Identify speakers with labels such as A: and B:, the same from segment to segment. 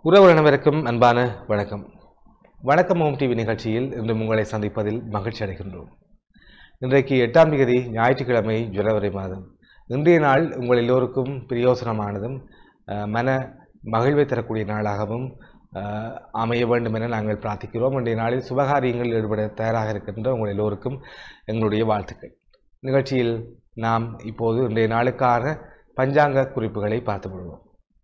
A: உறவு அனைவருக்கும் அன்பான வணக்கம் வணக்கம் ஓம் டிவி நிகழ்ச்சியில் இன்று உங்களை சந்திப்பதில் மகிழ்ச்சி அடைகின்றோம் இன்றைக்கு எட்டாம் தேதி ஞாயிற்றுக்கிழமை ஜனவரி மாதம் இன்றைய நாள் உங்கள் எல்லோருக்கும் பிரயோசனமானதும் அஹ், மன மகிழ்வை தரக்கூடிய நாளாகவும் அஹ், அமைய வேண்டும் என நாங்கள் பிரார்த்திக்கிறோம் இன்றைய நாளில் சுபகாரியங்களில் ஈடுபட தயாராக இருக்கின்ற உங்கள் எல்லோருக்கும் எங்களுடைய வாழ்த்துக்கள் நிகழ்ச்சியில் நாம் இப்போது இன்றைய நாளுக்கான பஞ்சாங்க குறிப்புகளை பார்த்து விடுவோம்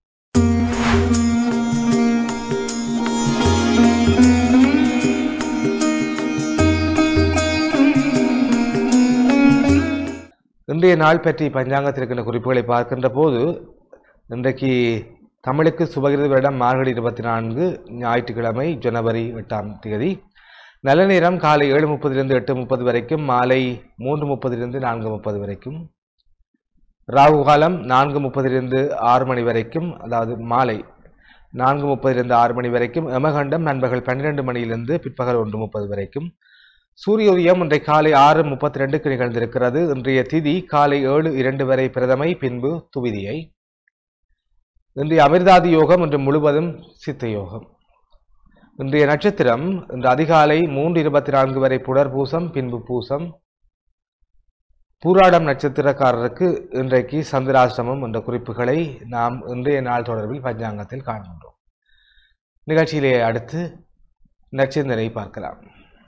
A: இன்றைய நாள் பற்றி பஞ்சாங்கத்தில் இருக்கின்ற குறிப்புகளை பார்க்கின்ற போது இன்றைக்கு தமிழுக்கு சுபகிருத வருடம் மார்கழி இருபத்தி நான்கு ஞாயிற்றுக்கிழமை ஜனவரி எட்டாம் தேதி நல்ல நேரம் காலை ஏழு முப்பதிலிருந்து எட்டு முப்பது வரைக்கும் மாலை மூன்று முப்பதிலிருந்து நான்கு முப்பது வரைக்கும் ராகு காலம் நான்கு முப்பதிலிருந்து ஆறு மணி வரைக்கும் அதாவது மாலை நான்கு முப்பதிலிருந்து ஆறு மணி வரைக்கும் எமகண்டம் நண்பர்கள் பன்னிரெண்டு மணியிலிருந்து பிற்பகல் ஒன்று முப்பது வரைக்கும் சூரிய உதயம் இன்றை காலை ஆறு முப்பத்தி ரெண்டுக்கு நிகழ்ந்திருக்கிறது இன்றைய திதி காலை ஏழு இரண்டு வரை பிரதமை பின்பு துவிதியை இன்றைய அமிர்தாதி யோகம் இன்று முழுவதும் சித்த யோகம் இன்றைய நட்சத்திரம் இன்று அதிகாலை மூன்று இருபத்தி நான்கு வரை புடர் பூசம் பின்பு பூசம் பூராடம் நட்சத்திரக்காரருக்கு இன்றைக்கு சந்திராசிரமம் என்ற குறிப்புகளை நாம் இன்றைய நாள் தொடர்பில் பஞ்சாங்கத்தில் காண்கின்றோம் நிகழ்ச்சியிலே அடுத்து நச்சிந்தனை பார்க்கலாம்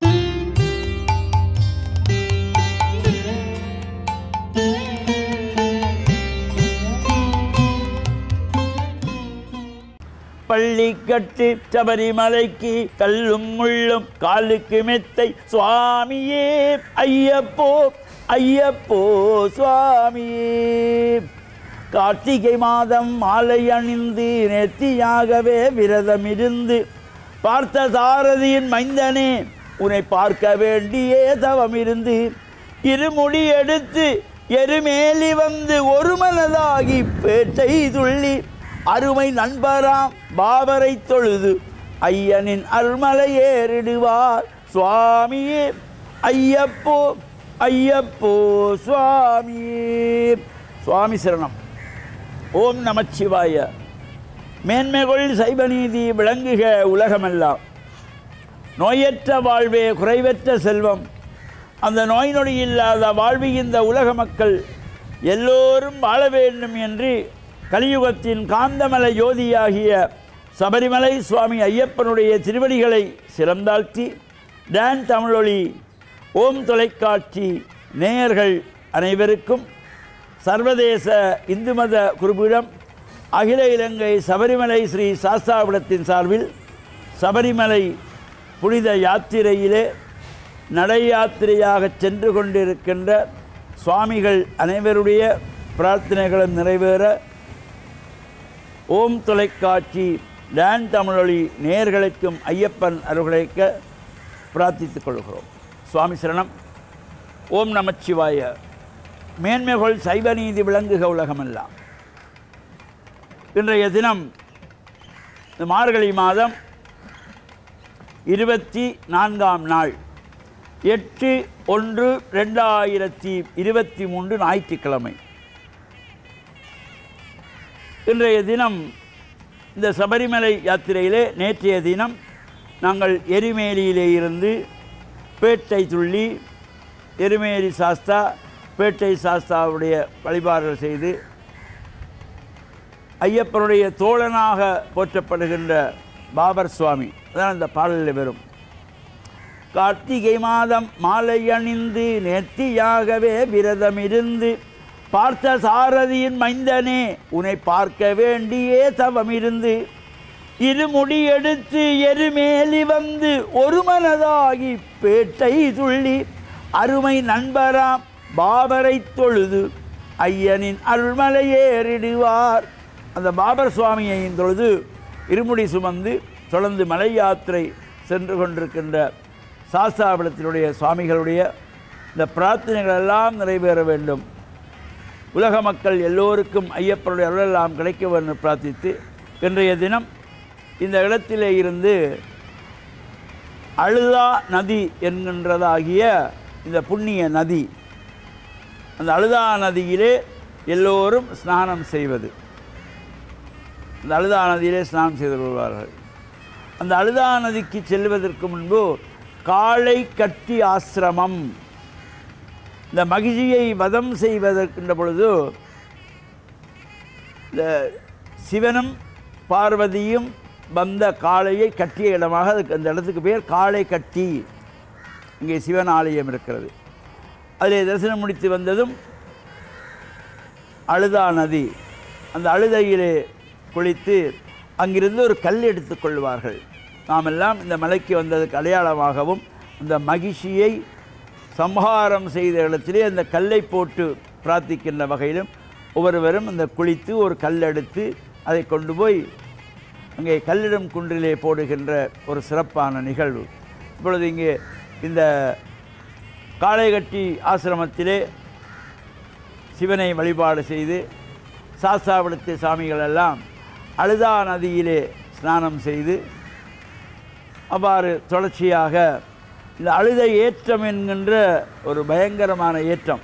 B: பள்ளிக்கட்டு சபரிமலைக்கு கல்லும் முள்ளும் காலுக்கு மெத்தை சுவாமியே ஐயப்போ ஐயப்போ சுவாமியே கார்த்திகை மாதம் மாலை அணிந்து நெத்தியாகவே விரதமிருந்து பார்த்த சாரதியின் மைந்தனே உன்னை பார்க்க வேண்டியே தவமிருந்து இருமுடி எடுத்து எருமேலி வந்து ஒரு மனதாகி பேட்டை துள்ளி அருமை நண்பராம் பாபரை தொழுது ஐயனின் அருள்மலை ஏறிடுவார் சுவாமியே ஐயப்போ ஐயப்போ சுவாமியே சுவாமி சரணம் ஓம் நமச்சிவாய மேன்மைகொள் சைவநீதி விளங்குக உலகமெல்லாம் நோயற்ற வாழ்வே குறைவற்ற செல்வம் அந்த நோய் நொடி இல்லாத வாழ்வு இந்த உலக மக்கள் எல்லோரும் வாழ வேண்டும் என்று கலியுகத்தின் காந்தமலை ஜோதியாகிய சபரிமலை சுவாமி ஐயப்பனுடைய திருவடிகளை சிறந்தாழ்த்தி டான் தமிழொலி ஓம் தொலைக்காட்சி நேயர்கள் அனைவருக்கும் சர்வதேச இந்து மத குருபீடம் அகில இலங்கை சபரிமலை ஸ்ரீ சாஸ்தாபுரத்தின் சார்பில் சபரிமலை புனித யாத்திரையிலே நடை யாத்திரையாக சென்று கொண்டிருக்கின்ற சுவாமிகள் அனைவருடைய பிரார்த்தனைகளும் நிறைவேற ஓம் தொலைக்காட்சி டான் தமிழொலி நேயர்களுக்கும் ஐயப்பன் அருள்கிழைக்க பிரார்த்தித்துக் கொள்கிறோம் சுவாமி சரணம் ஓம் நமச்சிவாய மேன்மைகள் சைவ நீதி விளங்குக உலகமெல்லாம் இன்றைய தினம் இந்த மார்கழி மாதம் இருபத்தி நான்காம் நாள் எட்டு ஒன்று ரெண்டாயிரத்தி இருபத்தி மூன்று ஞாயிற்றுக்கிழமை இன்றைய தினம் இந்த சபரிமலை யாத்திரையிலே நேற்றைய தினம் நாங்கள் எரிமேலியிலே இருந்து பேட்டை துள்ளி எருமேலி சாஸ்தா பேட்டை சாஸ்தாவுடைய வழிபாடுகள் செய்து ஐயப்பனுடைய தோழனாக போற்றப்படுகின்ற பாபர் சுவாமி அதான் அந்த பாடலில் வரும் கார்த்திகை மாதம் மாலை அணிந்து நெத்தியாகவே விரதமிருந்து பார்த்த சாரதியின் மைந்தனே உன்னை பார்க்க வேண்டியே தவமிருந்து இருமுடி எடுத்து எருமேலி வந்து ஒரு மனதாகி பேட்டை துள்ளி அருமை நண்பராம் பாபரை தொழுது ஐயனின் அருள்மலை ஏறிடுவார் அந்த பாபர் சுவாமியையும் தொழுது இருமுடி சுமந்து தொடர்ந்து மலை யாத்திரை சென்று கொண்டிருக்கின்ற சாஸ்தாபலத்தினுடைய சுவாமிகளுடைய இந்த பிரார்த்தனைகள் எல்லாம் நிறைவேற வேண்டும் உலக மக்கள் எல்லோருக்கும் ஐயப்பனுடைய அருளெல்லாம் கிடைக்க வேண்டும் பிரார்த்தித்து இன்றைய தினம் இந்த இடத்திலே இருந்து அழுதா நதி என்கின்றதாகிய இந்த புண்ணிய நதி அந்த அழுதா நதியிலே எல்லோரும் ஸ்நானம் செய்வது அந்த அழுதா நதியிலே ஸ்நானம் செய்து கொள்வார்கள் அந்த அழுதா நதிக்கு செல்வதற்கு முன்பு காளை கட்டி ஆசிரமம் இந்த மகிழ்ச்சியை வதம் செய்வதற்கின்ற பொழுது இந்த சிவனும் பார்வதியும் வந்த காளையை கட்டிய இடமாக அதுக்கு அந்த இடத்துக்கு பேர் காளை கட்டி இங்கே சிவன் ஆலயம் இருக்கிறது அதில் தரிசனம் முடித்து வந்ததும் அழுதா நதி அந்த அழுதையிலே குளித்து அங்கிருந்து ஒரு கல் எடுத்துக் கொள்வார்கள் நாம் எல்லாம் இந்த மலைக்கு வந்ததுக்கு அடையாளமாகவும் இந்த மகிழ்ச்சியை சம்ஹாரம் செய்த இடத்திலே அந்த கல்லை போட்டு பிரார்த்திக்கின்ற வகையிலும் ஒவ்வொருவரும் அந்த குளித்து ஒரு கல் எடுத்து அதை கொண்டு போய் அங்கே கல்லிடம் குன்றிலே போடுகின்ற ஒரு சிறப்பான நிகழ்வு இப்பொழுது இங்கே இந்த காளைகட்டி ஆசிரமத்திலே சிவனை வழிபாடு செய்து சாஸ்தாவிடத்து சாமிகள் எல்லாம் அழுதா நதியிலே ஸ்நானம் செய்து அவ்வாறு தொடர்ச்சியாக இந்த அழுத ஏற்றம் என்கின்ற ஒரு பயங்கரமான ஏற்றம்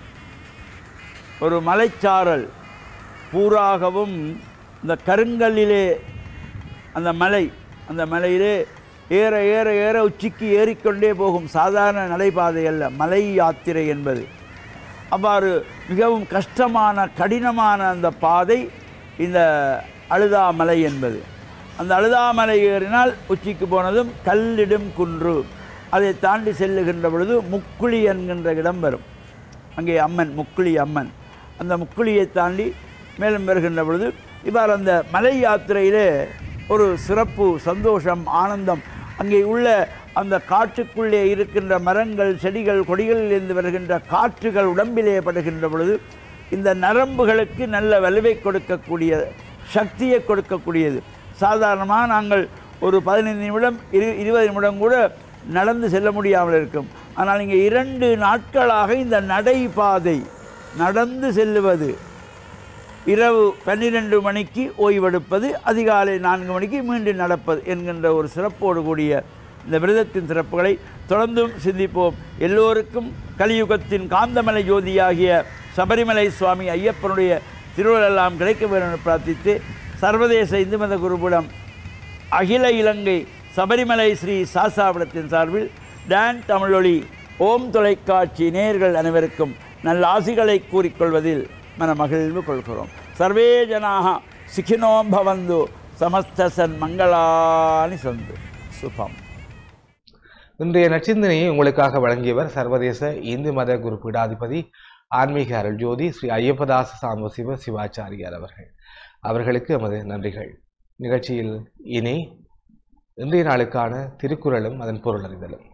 B: ஒரு மலைச்சாரல் பூராகவும் இந்த கருங்கல்லிலே அந்த மலை அந்த மலையிலே ஏற ஏற ஏற உச்சிக்கு ஏறிக்கொண்டே போகும் சாதாரண நடைபாதை அல்ல மலை யாத்திரை என்பது அவ்வாறு மிகவும் கஷ்டமான கடினமான அந்த பாதை இந்த அழுதாமலை என்பது அந்த அழுதாமலை ஏறினால் உச்சிக்கு போனதும் கல்லிடும் குன்று அதை தாண்டி செல்லுகின்ற பொழுது முக்குழி என்கின்ற இடம் வரும் அங்கே அம்மன் முக்குழி அம்மன் அந்த முக்குழியை தாண்டி மேலும் வருகின்ற பொழுது இவ்வாறு அந்த மலை யாத்திரையிலே ஒரு சிறப்பு சந்தோஷம் ஆனந்தம் அங்கே உள்ள அந்த காட்டுக்குள்ளே இருக்கின்ற மரங்கள் செடிகள் கொடிகளிலிருந்து வருகின்ற காற்றுகள் உடம்பிலே படுகின்ற பொழுது இந்த நரம்புகளுக்கு நல்ல வலுவை கொடுக்கக்கூடிய சக்தியை கொடுக்கக்கூடியது சாதாரணமாக நாங்கள் ஒரு பதினைந்து நிமிடம் இரு இருபது நிமிடம் கூட நடந்து செல்ல முடியாமல் இருக்கும் ஆனால் இங்கே இரண்டு நாட்களாக இந்த நடைபாதை நடந்து செல்லுவது இரவு பன்னிரெண்டு மணிக்கு ஓய்வெடுப்பது அதிகாலை நான்கு மணிக்கு மீண்டும் நடப்பது என்கின்ற ஒரு சிறப்போடு கூடிய இந்த விரதத்தின் சிறப்புகளை தொடர்ந்தும் சிந்திப்போம் எல்லோருக்கும் கலியுகத்தின் காந்தமலை ஜோதியாகிய சபரிமலை சுவாமி ஐயப்பனுடைய திருவள்ளெல்லாம் கிடைக்க வேண்டும் என பிரார்த்தித்து சர்வதேச இந்து மத குருபுடம் அகில இலங்கை சபரிமலை ஸ்ரீ சாசாபுரத்தின் சார்பில் டான் தமிழொலி ஓம் தொலைக்காட்சி நேயர்கள் அனைவருக்கும் நல்ல ஆசிகளை கூறிக்கொள்வதில் மனமகிழ்வு கொள்கிறோம் சர்வே ஜனாக சுகினோம் பவந்து சமஸ்தசன் மங்களானி சந்து சுபம்
A: இன்றைய நச்சிந்தனையை உங்களுக்காக வழங்கியவர் சர்வதேச இந்து மத குரு பீடாதிபதி ஆன்மீக அருள் ஜோதி ஸ்ரீ ஐயப்பதாச சாம்பசிவ சிவாச்சாரியார் அவர்கள் அவர்களுக்கு எமது நன்றிகள் நிகழ்ச்சியில் இனி இன்றைய நாளுக்கான திருக்குறளும் அதன் பொருள் அறிதலும்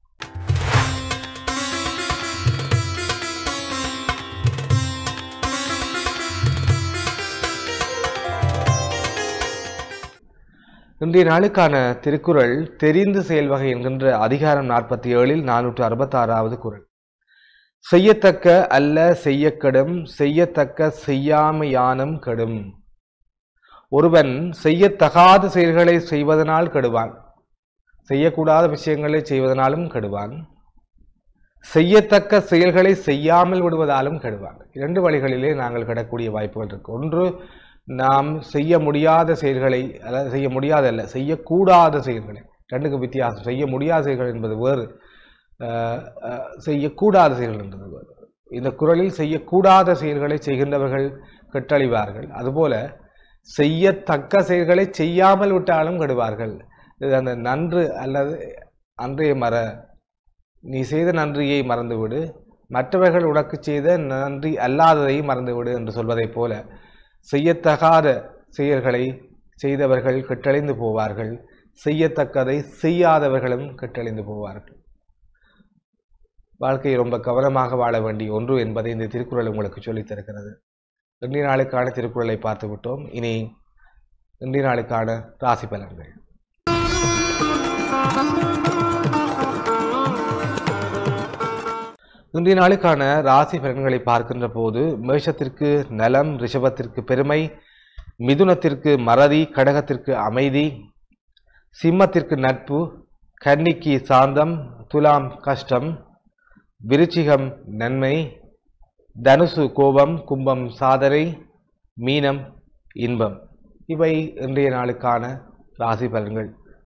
A: இன்றைய நாளுக்கான திருக்குறள் தெரிந்து செயல்வகை என்கின்ற அதிகாரம் நாற்பத்தி ஏழில் நானூற்று அறுபத்தாறாவது குறள் செய்யத்தக்க அல்ல செய்யக்கெடும் செய்யத்தக்க செய்யாமையானும் கெடும் ஒருவன் செய்யத்தகாத செயல்களை செய்வதனால் கெடுவான் செய்யக்கூடாத விஷயங்களை செய்வதனாலும் கெடுவான் செய்யத்தக்க செயல்களை செய்யாமல் விடுவதாலும் கெடுவான் இரண்டு வழிகளிலே நாங்கள் கிடக்கூடிய வாய்ப்புகள் இருக்கு ஒன்று நாம் செய்ய முடியாத செயல்களை அதாவது செய்ய முடியாத அல்ல செய்யக்கூடாத செயல்களை ரெண்டுக்கு வித்தியாசம் செய்ய முடியாத செயல்கள் என்பது வேறு அஹ், அஹ், செய்யக்கூடாத செயல்கள் என்பது வேறு இந்த குறளில் செய்யக்கூடாத செயல்களை செய்கின்றவர்கள் கெட்டழிவார்கள் அதுபோல செய்யத்தக்க செயல்களை செய்யாமல் விட்டாலும் கெடுவார்கள் இது அந்த நன்று அல்லது அன்றைய மற நீ செய்த நன்றியை மறந்துவிடு மற்றவர்கள் உனக்கு செய்த நன்றி அல்லாததை மறந்துவிடு என்று சொல்வதைப் போல செய்யத்தகாத செயல்களை செய்தவர்கள் கெட்டழிந்து போவார்கள் செய்யத்தக்கதை செய்யாதவர்களும் கெட்டழிந்து போவார்கள் வாழ்க்கையை ரொம்ப கவனமாக வாழ வேண்டிய ஒன்று என்பதை இந்த திருக்குறள் உங்களுக்கு சொல்லித் தருகிறது இன்றைய நாளுக்கான திருக்குறளை பார்த்து விட்டோம் இனி இன்றைய நாளுக்கான ராசி பலன்கள் இன்றைய நாளுக்கான ராசி பலன்களை பார்க்கின்ற போது மேஷத்திற்கு நலம் ரிஷபத்திற்கு பெருமை மிதுனத்திற்கு மறதி கடகத்திற்கு அமைதி சிம்மத்திற்கு நட்பு கன்னிக்கு சாந்தம் துலாம் கஷ்டம் விருச்சிகம் நன்மை தனுசு கோபம் கும்பம் சாதனை மீனம் இன்பம் இவை இன்றைய நாளுக்கான ராசி பலன்கள்